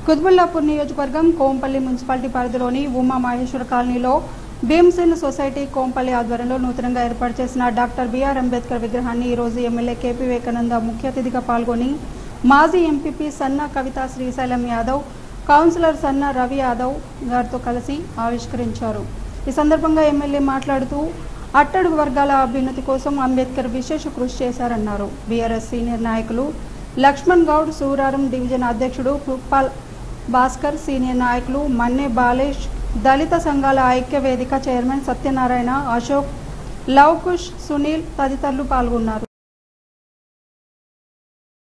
కుత్బుల్లాపూర్ నియోజకవర్గం కోంపల్లి మున్సిపాలిటీ పరిధిలోని ఉమా మహేశ్వర కాలనీలో భీమ్సేన్ సొసైటీ కోంపల్లి ఆధ్వర్యంలో నూతనంగా ఏర్పాటు చేసిన డాక్టర్ బిఆర్ అంబేద్కర్ విగ్రహాన్ని ఈరోజు ఎమ్మెల్యే కేపీ వివేకానంద ముఖ్య అతిథిగా పాల్గొని మాజీ ఎంపీపీ సన్నా కవిత శ్రీశైలం యాదవ్ కౌన్సిలర్ సన్నా రవి యాదవ్ గారితో కలిసి ఆవిష్కరించారు ఈ సందర్భంగా ఎమ్మెల్యే మాట్లాడుతూ అట్టడుగు వర్గాల అభ్యున్నతి కోసం అంబేద్కర్ విశేష కృషి చేశారన్నారు బీఆర్ఎస్ సీనియర్ నాయకులు లక్ష్మణ్ గౌడ్ సూరారం డివిజన్ అధ్యక్షుడు కృపాల్ భాస్కర్ సీనియర్ నాయకులు మన్నే బాలేష్ దళిత సంఘాల ఐక్య వేదిక చైర్మన్ సత్యనారాయణ అశోక్ లవ్ కుష్ సునీల్ తదితరులు పాల్గొన్నారు